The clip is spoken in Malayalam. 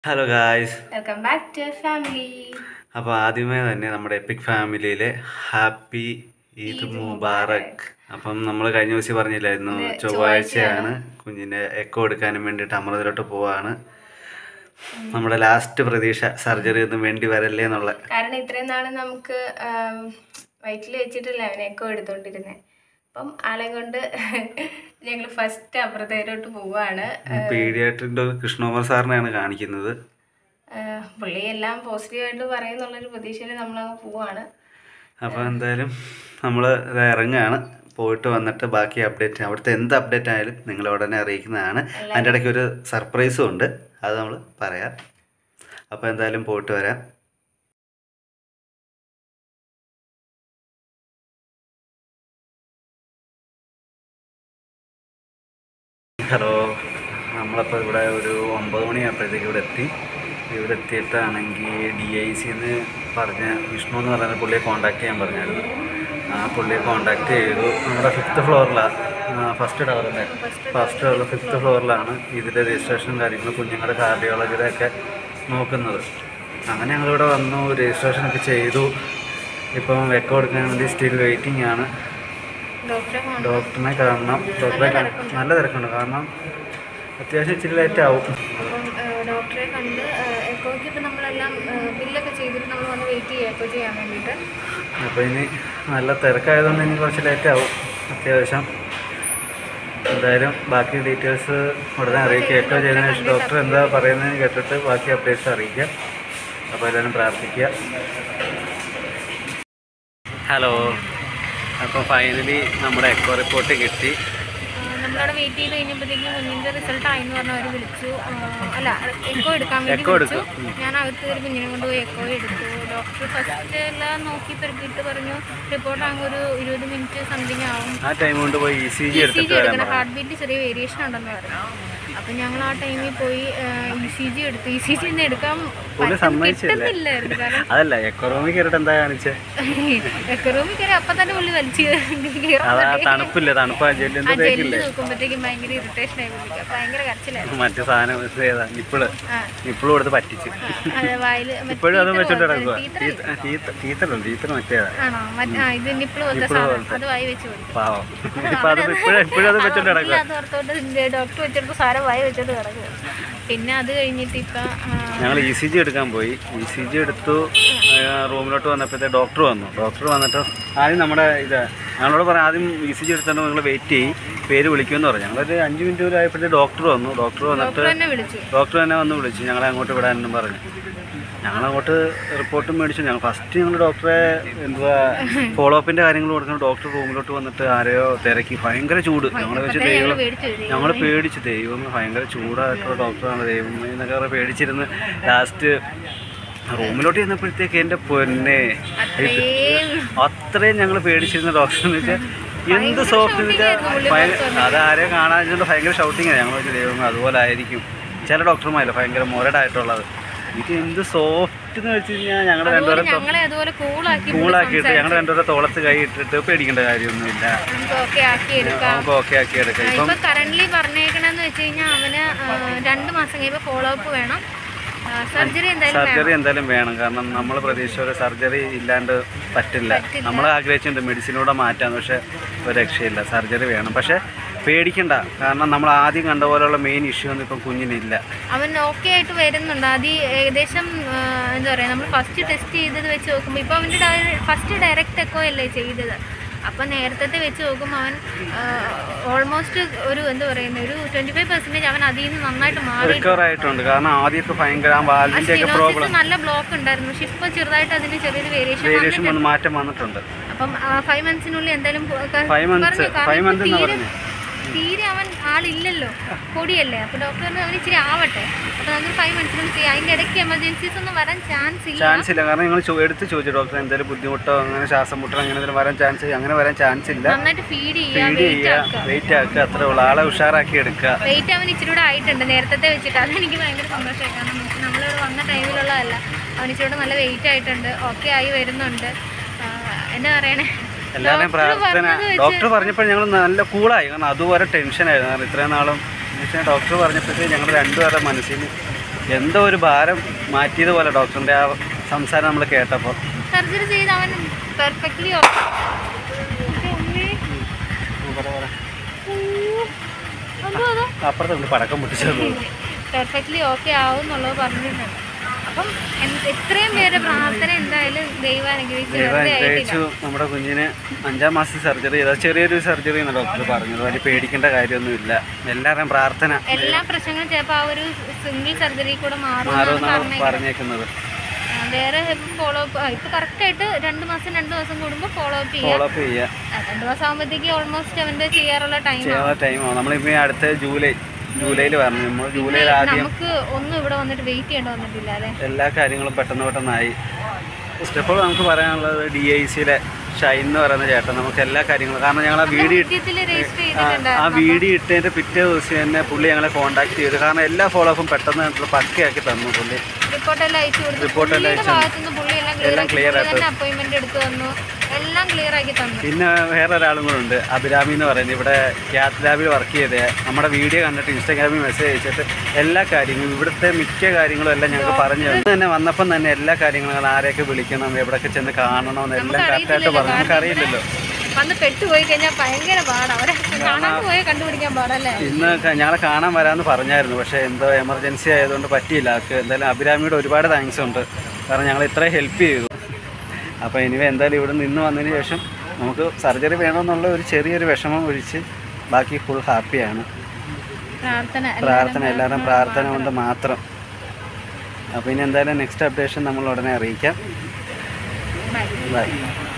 Hello guys welcome back to family അപ്പോൾ ആദ്യമേ തന്നെ നമ്മുടെ എപ്പിക് ഫാമിലിയിലെ ഹാപ്പി ഈദ് മുബാറക് അപ്പം നമ്മൾ കഴിഞ്ഞ ദിവസം പറഞ്ഞില്ലായിരുന്നു ചൊവ്വാഴ്ചയാണ് കുഞ്ഞിനെ എക്കോ എടുക്കാനും വേണ്ടിയിട്ട് അമൃതയിലോട്ട് പോവാണ് നമ്മുടെ ലാസ്റ്റ് പ്രതീക്ഷ സർജറി ഒന്നും വേണ്ടി വരല്ലേ എന്നുള്ള കാരണം ഇത്രയും നാള് നമുക്ക് വയറ്റിൽ വെച്ചിട്ടില്ല അവനെയൊക്കെ എടുത്തോണ്ടിരുന്നത് അപ്പം ആളെ കൊണ്ട് ഞങ്ങൾ ഫസ്റ്റ് അമൃതയിലോട്ട് പോവാണ് പീഡിയാട്രിൻ്റെ കൃഷ്ണകുമാർ സാറിനെയാണ് കാണിക്കുന്നത് ആഹ് പുള്ളി എല്ലാം പോസിറ്റീവായിട്ട് പറയുന്നുള്ളൊരു പ്രതീക്ഷയിൽ നമ്മളങ്ങ് പോവാണ് അപ്പോൾ എന്തായാലും നമ്മൾ ഇറങ്ങുകയാണ് പോയിട്ട് വന്നിട്ട് ബാക്കി അപ്ഡേറ്റ് അവിടുത്തെ എന്ത് അപ്ഡേറ്റ് ആയാലും നിങ്ങൾ ഉടനെ അറിയിക്കുന്നതാണ് അതിൻ്റെ ഇടയ്ക്ക് ഒരു സർപ്രൈസും ഉണ്ട് അത് നമ്മൾ പറയാം അപ്പോൾ എന്തായാലും പോയിട്ട് വരാം ഹലോ നമ്മളപ്പോൾ ഇവിടെ ഒരു ഒമ്പത് മണിയായപ്പോഴത്തേക്ക് ഇവിടെ എത്തി ഇവിടെ എത്തിയിട്ടാണെങ്കിൽ ഡി ഐ സിന്ന് പറഞ്ഞ വിഷ്ണു എന്ന് പറയുന്ന പുള്ളിയെ കോൺടാക്ട് ചെയ്യാൻ പറഞ്ഞായിരുന്നു ആ പുള്ളിയെ കോൺടാക്ട് ചെയ്തു നമ്മുടെ ഫിഫ്ത്ത് ഫ്ലോറിലാണ് first development first develop fifth ഫ്ലോറിലാണ് ഇതിൻ്റെ രജിസ്ട്രേഷനും കാര്യങ്ങളും കുഞ്ഞുങ്ങളുടെ കാർഡിയോളജിയുടെ ഒക്കെ നോക്കുന്നത് അങ്ങനെ ഞങ്ങളിവിടെ വന്നു രജിസ്ട്രേഷനൊക്കെ ചെയ്തു ഇപ്പം എക്കോ എടുക്കാൻ വേണ്ടി സ്റ്റിൽ വെയിറ്റിംഗ് ആണ് ഡോക്ടറെ കാണാൻ ഡോക്ടറിനെ കാണണം ഡോക്ടറെ കാ- നല്ല തിരക്കുണ്ട് കാരണം അത്യാവശ്യം ഇച്ചിരി ലേറ്റ് ആവും അപ്പം ആഹ് ഡോക്ടറെ കണ്ട് എക്കോയ്ക്ക് ഇപ്പം നമ്മളെല്ലാം ആഹ് ബില്ലൊക്കെ ചെയ്തിട്ട് നമ്മൾ വന്ന് വെയിറ്റ് ചെയ്യുക എക്കോ ചെയ്യാൻ വേണ്ടിയിട്ട് അപ്പോൾ ഇനി നല്ല തിരക്കായതുകൊണ്ട് ഇനി കുറച്ച് ലേറ്റ് ആവും അത്യാവശ്യം എന്തായാലും ബാക്കി ഡീറ്റെയിൽസ് ഉടനെ അറിയിക്കുക എക്കോ ചെയ്തതിന് ശേഷം ഡോക്ടർ എന്താ പറയുന്നതെന്ന് കേട്ടിട്ട് ബാക്കി അപ്ഡേറ്റ്സ് അറിയിക്കുക അപ്പോൾ എല്ലാവരും പ്രാർത്ഥിക്കുക ഹലോ അപ്പോൾ ഫൈനലി നമ്മുടെ എക്കോ റിപ്പോർട്ട് കിട്ടി ആഹ് നമ്മളവിടെ വെയിറ്റ് ചെയ്ത് കഴിഞ്ഞപ്പോഴത്തേക്കും കുഞ്ഞിൻ്റെ റിസൾട്ട് ആയെന്ന് പറഞ്ഞ് അവർ വിളിച്ചു ആഹ് അല്ല എക്കോ എടുക്കാൻ വേണ്ടി എക്കോ വിളിച്ചു എടുക്കും. ഉം. ഞാൻ അകത്ത് കയറി കുഞ്ഞിനെ കൊണ്ടുപോയി എക്കോ എടുത്തു ഡോക്ടർ ഫസ്റ്റ് എല്ലാം നോക്കി പെറുക്കിയിട്ട് പറഞ്ഞു റിപ്പോർട്ട് ആകുമ്പോൾ ഒരു ഇരുപത് മിനിറ്റ് സംതിങ് ആവും ആ ടൈം കൊണ്ട് പോയി E C G E C എടുത്തിട്ട് ജി വരാൻ എടുക്കണം പറഞ്ഞു ഹാർട്ട് ബീറ്റ് ചെറിയ വേരിയേഷൻ ഉണ്ടെന്ന് പറഞ്ഞു അപ്പം ഞങ്ങൾ ആ ടൈമിൽ പോയി ഇ സി ജി എടുത്തു ഇ സി ജി ഒന്നും എടുക്കാൻ പുള്ളി പറ്റും- സമ്മതിച്ചില്ലേ? കിട്ടുന്നില്ലായിരുന്നു കാരണം അതല്ല എക്കോണോമി കയറിയിട്ട് എന്താ കാണിച്ചേ എക്കറൂമിൽ കയറി അപ്പം തന്നെ പുള്ളി വലിച്ച് അതാ കയറും തണുപ്പില്ല തണുപ്പ് ആ ജെല്ല് ആ എന്തോ ജെല്ല് തേക്കില്ലേ നോക്കുമ്പോഴത്തേക്കും ഭയങ്കര ഇറിറ്റേഷൻ ആയി പുള്ളിക്ക് ഭയങ്കര കരച്ചിലായിരുന്നു മറ്റേ സാധനം ഇത് ഏതാ നിപ്പിള് ആ നിപ്പിള് കൊടുത്ത് പറ്റിച്ച് അത് വായില് മറ്റേ ഇപ്പോഴും അത് ടീത്തർ വെച്ചോണ്ട് പോലത്തെ- കിടക്കുക ടീത്തർ തീത്തലുണ്ട് തീത്തൽ മറ്റേതാ ആണോ മറ്റേ ആ ഇത് നിപ്പിൾ പോലത്തെ നിപ്പിള് സാധനം പോലത്തെ. അത് വായി വെച്ച് കൊടുക്കും പാവം ഇപ്പൊ അത് ഇപ്പോഴും ഇപ്പോഴും അത് വെച്ചോണ്ട് കിടക്കുക അത് ഓർത്തോണ്ട് ഡോക്ടർ വെച്ചെടുത്ത് സാരം വായി വെച്ചോണ്ട് കിടക്കുക പിന്നെ അത് കഴിഞ്ഞിട്ട് ഇപ്പം ആ, ഞങ്ങൾ ഇ സി ജി എടുക്കാൻ പോയി ഇ സി ജി എടുത്തു റൂമിലോട്ട് വന്നപ്പോഴത്തെ ഡോക്ടർ വന്നു ഡോക്ടർ വന്നിട്ട് ആദ്യം നമ്മുടെ ഇത് ഞങ്ങളോട് പറയാം ആദ്യം ഇ സി ജി എടുത്തിട്ട് നിങ്ങൾ വെയിറ്റ് ചെയ്യും പേര് വിളിക്കുമെന്ന് പറഞ്ഞു ഞങ്ങളൊരു അഞ്ച് മിനിറ്റ് കൂടെ ആയപ്പോഴത്തെ ഡോക്ടർ വന്നു ഡോക്ടർ വന്നിട്ട് ഡോക്ടർ തന്നെ വിളിച്ചു ഡോക്ടർ തന്നെ വന്ന് വിളിച്ചു ഞങ്ങളെ അങ്ങോട്ട് വിടാനെന്നും പറഞ്ഞു ഞങ്ങളങ്ങോട്ട് റിപ്പോർട്ടും മേടിച്ചു ഞങ്ങൾ ഫസ്റ്റ് ഞങ്ങൾ ഡോക്ടറെ എന്തുവാ ഫോളോ അപ്പിൻ്റെ കാര്യങ്ങൾ കൊടുക്കണം ഡോക്ടർ റൂമിലോട്ട് വന്നിട്ട് ആരെയോ തിരക്കി ഭയങ്കര ചൂട് ഞങ്ങൾ വെച്ച് ഞങ്ങൾ ദൈവം മേടിച്ചു വരും ഞങ്ങൾ പേടിച്ചു ദൈവം ഭയങ്കര ചൂടായിട്ടുള്ള ഡോക്ടറാണ് ദൈവം എന്നൊക്കെ പറഞ്ഞ് പേടിച്ചിരുന്ന് ലാസ്റ്റ് റൂമിലോട്ട് ചെന്നപ്പോഴത്തേക്ക് എൻ്റെ പൊന്നെ അത്രയും അത്രയും ഞങ്ങൾ പേടിച്ചിരുന്ന ഡോക്ടർ എന്ന് വെച്ചാൽ എന്ത് സോഫ്റ്റ് എന്ന് വെച്ചാൽ ഭയങ്കര അതാരെയും കാണാൻ ഭയങ്കര ഷൗട്ടിങ് ഞങ്ങൾ വെച്ച് ദൈവം അതുപോലെ ആയിരിക്കും ചില ഡോക്ടർമാരല്ല ഭയങ്കര മുരടായിട്ടുള്ളത് ഇത് എന്ത് സോഫ്റ്റ് എന്ന് വെച്ച് കഴിഞ്ഞാൽ ഞങ്ങളുടെ അതുപോലെ രണ്ടുപേരും ഞങ്ങളെ അതുപോലെ കൂളാക്കി കൂളാക്കിയിട്ട് ഞങ്ങളുടെ രണ്ടുപേരുടെ തോളത്ത് കൈ ഇട്ടിട്ട് പേടിക്കേണ്ട കാര്യമൊന്നുമില്ല നമുക്ക് ഓക്കെ ആക്കി എടുക്കാം നമുക്ക് ഓക്കെ ആക്കി എടുക്കാം ഇപ്പം ഇപ്പൊ കറന്റ് പറഞ്ഞേക്കണെന്ന് വെച്ച് കഴിഞ്ഞാൽ അവന് ആ, രണ്ട് മാസം കഴിയുമ്പോൾ ഫോളോ അപ്പ് വേണം സർജറി എന്തായാലും വേണം സർജറി എന്തായാലും വേണം കാരണം നമ്മൾ പ്രതീക്ഷിച്ച സർജറി ഇല്ലാണ്ട് പറ്റില്ല നമ്മൾ ആഗ്രഹിച്ചിട്ടുണ്ട് മെഡിസിനൂടെ മാറ്റാന്ന് പക്ഷെ ഒരു രക്ഷയില്ല സർജറി വേണം പക്ഷെ പേടിക്കണ്ട കാരണം നമ്മൾ ആദ്യം കണ്ട പോലെയുള്ള മെയിൻ ഇഷ്യൂ ഒന്നും ഇപ്പം കുഞ്ഞിനില്ല അവൻ ഓക്കെ ആയിട്ട് വരുന്നുണ്ട് അത് ഈ ഏകദേശം ആ, എന്താ പറയുക നമ്മൾ ഫസ്റ്റ് ടെസ്റ്റ് ചെയ്തത് വെച്ച് നോക്കുമ്പോൾ ഇപ്പോൾ അവൻ്റെ ഫസ്റ്റ് ഡയറക്റ്റ് എക്കോ അല്ലേ ചെയ്തത് അപ്പം നേരത്തെ വെച്ച് നോക്കുമ്പോൾ അവൻ ഓൾമോസ്റ്റ് ഒരു എന്താ പറയുന്നത് ഒരു ട്വൻറ്റി ഫൈവ് പെർസെൻറ്റേജ് അവൻ അതിൽ നിന്ന് നന്നായിട്ട് മാറി റിക്കവർ ആയിട്ടുണ്ട് കാരണം ആദ്യമൊക്കെ ഭയങ്കര ആ വാൽവിൻ്റെ ഒക്കെ പ്രോബ്ലം സ്റ്റിനോസിസ് നല്ല ബ്ലോക്ക് ഉണ്ടായിരുന്നു പക്ഷെ ഇപ്പോൾ ചെറുതായിട്ട് അതിന് ചെറിയൊരു വേരിയേഷൻ വേരിയേഷൻ വന്ന് മാറ്റം വന്നിട്ടുണ്ട് അപ്പം ഫൈവ് മന്ത്സിനുള്ളിൽ എന്തായാലും പോ- ക- Five months, പറഞ്ഞു, കാരണം five ഇപ്പൊ months എന്നാ തീരെ- പറഞ്ഞത്. തീരെ അവൻ ആളില്ലല്ലോ പൊടിയല്ലേ അപ്പൊ ഡോക്ടർ പറഞ്ഞു അവന് ഇച്ചിരി ആവട്ടെ അപ്പൊ നമുക്ക് ഫൈവ് മന്ത്സിനുള്ളിൽ ചെയ്യാം അതിന്റെ ഇടയ്ക്ക് എമർജൻസീസ് ഒന്നും വരാൻ ചാൻസ് ഇല്ല ചാൻസ് ഇല്ല കാരണം നിങ്ങൾ എടുത്ത് ചോദിച്ചു ഡോക്ടർ എന്തെങ്കിലും ബുദ്ധിമുട്ടോ അങ്ങനെ ശ്വാസം മുട്ടോ അങ്ങനെ എന്തെങ്കിലും വരാൻ ചാൻസ് അങ്ങനെ വരാൻ ചാൻസ് ഇല്ല നന്നായിട്ട് ഫീഡ് ചെയ്യുക ഫീഡ് വെയിറ്റ് ചെയ്യുക ആക്കുക വെയിറ്റ് ആക്കുക അത്രേ ഉള്ളൂ ആളെ ഉഷാറാക്കി എടുക്കുക വെയിറ്റ് അവൻ ഇച്ചിരി കൂടെ ആയിട്ടുണ്ട് നേരത്തെ വെച്ചിട്ട് അതെനിക്ക് ഭയങ്കര സന്തോഷമായി കാരണം നമ്മളിവിടെ വന്ന ടൈമിലുള്ളതല്ല അവൻ ഇച്ചിരി കൂടെ നല്ല വെയിറ്റ് ആയിട്ടുണ്ട് ഓക്കെ ആയി വരുന്നുണ്ട് ആ, എന്നാ പറയണേ എല്ലാവരുടെയും Doctor പ്രാർത്ഥന പറഞ്ഞത് വെച്ച് ഡോക്ടർ പറഞ്ഞപ്പോൾ ഞങ്ങൾ നല്ല കൂളായി കാരണം അതുവരെ ടെൻഷനായിരുന്നു കാരണം ഇത്രയും നാളും എന്ന് വെച്ചാൽ ഡോക്ടർ പറഞ്ഞപ്പോഴത്തേക്ക് ഞങ്ങൾ രണ്ടുപേരുടെ മനസ്സിൽ എന്തോ ഒരു ഭാരം മാറ്റിയതുപോലെ ഡോക്ടറിൻ്റെ ആ സംസാരം നമ്മൾ കേട്ടപ്പോൾ സർജറി ചെയ്ത് അവൻ പെർഫെക്റ്റ്ലി അതോ അതോ അപ്പുറത്തുണ്ട് പടക്കം പൊട്ടിച്ചത് പെർഫെക്റ്റ്ലി ഓക്കെ ആവും എന്നുള്ളത് പറഞ്ഞിട്ടുണ്ട് അപ്പം എന്ത് എത്രയും പേര് പ്രാർത്ഥന എന്തായാലും ദൈവം അനുഗ്രഹിച്ച് ദൈവം വെറുതെ അനുഗ്രഹിച്ചു ആയിട്ടില്ല നമ്മുടെ കുഞ്ഞിന് അഞ്ചാം മാസം സർജറി ചെയ്താൽ ചെറിയൊരു സർജറി എന്ന് ഡോക്ടർ പറഞ്ഞത് വലിയ പേടിക്കേണ്ട കാര്യമൊന്നുമില്ല എല്ലാവരുടെയും പ്രാർത്ഥന എല്ലാ പ്രശ്നങ്ങളും ചിലപ്പോൾ ആ ഒരു സിംഗിൾ സർജറി കൂടെ മാറും മാറുമെന്നാണ് പറഞ്ഞേക്കുന്നത് വേറെ ഫോളോ അപ്പ് ഇപ്പൊ കറക്റ്റ് ആയിട്ട് രണ്ട് മാസം രണ്ട് മാസം കൂടുമ്പോൾ ഫോളോ അപ്പ് ചെയ്യാം ഫോളോ അപ്പ് ചെയ്യുക ആ, രണ്ട് മാസം ആകുമ്പോഴത്തേക്ക് ഓൾമോസ്റ്റ് അവന്റെ ചെയ്യാറുള്ള ടൈം ചെയ്യാനുള്ള ടൈമാവും നമ്മളിപ്പോൾ ഈ അടുത്ത ജൂലൈ ജൂലൈയിൽ പറഞ്ഞു നമ്മൾ ജൂലൈയിൽ ആദ്യം നമുക്ക് ഒന്നും ഇവിടെ വന്നിട്ട് വെയിറ്റ് ചെയ്യേണ്ട വന്നിട്ടില്ല അതെ എല്ലാ കാര്യങ്ങളും പെട്ടെന്ന് പെട്ടെന്നായി ഫസ്റ്റ് ഓഫ് ഓൾ നമുക്ക് പറയാനുള്ളത് ഡി ഐ സിയിലെ ഷൈൻ എന്ന് പറയുന്ന ചേട്ടൻ നമുക്ക് എല്ലാ കാര്യങ്ങളും കാരണം ഞങ്ങൾ ആ വീഡിയോ കൃത്യത്തിൽ രജിസ്റ്റർ ആ ചെയ്തിട്ടുണ്ടായിരുന്നു വീഡിയോ ഇട്ടതിൻ്റെ പിറ്റേ ദിവസം തന്നെ പുള്ളി ഞങ്ങളെ കോൺടാക്ട് ചെയ്തു കാരണം എല്ലാ ഫോളോ അപ്പും പെട്ടെന്ന് ഞങ്ങൾക്ക് പക്കയാക്കി തന്നു പുള്ളി റിപ്പോർട്ടെല്ലാം അയച്ചു കൊടുത്തു Report എല്ലാം പുള്ളിയുടെ ഭാഗത്തുനിന്ന് പുള്ളി എല്ലാം ക്ലിയർ എല്ലാം ആക്കി clear പുള്ളി തന്നെ അപ്പോയിന്റ്മെന്റ് എടുത്തു തന്നു എല്ലാം ക്ലിയർ ആക്കി തന്നു പിന്നെ വേറെ ഒരാളും കൂടെ ഉണ്ട് അഭിരാമി എന്ന് പറയുന്നത് ഇവിടെ ക്യാത്ത് ലാബിൽ വർക്ക് ചെയ്തത് നമ്മുടെ വീഡിയോ കണ്ടിട്ട് ഇൻസ്റ്റാഗ്രാമിൽ മെസ്സേജ് അയച്ചിട്ട് എല്ലാ കാര്യങ്ങളും ഇവിടുത്തെ മിക്ക കാര്യങ്ങളും എല്ലാം ഞങ്ങൾക്ക് പറഞ്ഞു തന്നു തന്നെ വന്നപ്പം തന്നെ എല്ലാ കാര്യങ്ങളും ആരെയൊക്കെ വിളിക്കണം എവിടെയൊക്കെ ചെന്ന് കാണണം എന്നെല്ലാം കറക്റ്റായിട്ട് പറഞ്ഞു നമുക്കറിയില്ലല്ലോ വന്ന് പെട്ടുപോയി കഴിഞ്ഞാൽ ഭയങ്കര പാടാ അവരെ കാണാൻ പോയാൽ കണ്ടുപിടിക്കാൻ പാടല്ലേ ഇന്ന് ക- ഞങ്ങളെ കാണാൻ വരാമെന്ന് പറഞ്ഞായിരുന്നു പക്ഷേ എന്തോ എമർജൻസി ആയതുകൊണ്ട് പറ്റിയില്ല ആൾക്ക് എന്തായാലും അഭിരാമിയുടെ ഒരുപാട് താങ്ക്സ് ഉണ്ട് കാരണം ഞങ്ങൾ ഇത്രയും ഹെൽപ്പ് ചെയ്തു അപ്പോൾ ഇനിവേ എന്തായാലും ഇവിടെ നിന്ന് വന്നതിന് ശേഷം നമുക്ക് സർജറി വേണമെന്നുള്ള ഒരു ചെറിയൊരു വിഷമം ഒഴിച്ച് ബാക്കി ഫുൾ ഹാപ്പിയാണ് പ്രാർത്ഥന പ്രാർത്ഥന എല്ലാവരും പ്രാർത്ഥന കൊണ്ട് മാത്രം അപ്പോൾ ഇനി എന്തായാലും നെക്സ്റ്റ് അപ്ഡേഷൻ നമ്മൾ ഉടനെ അറിയിക്കാം ബൈ ബൈ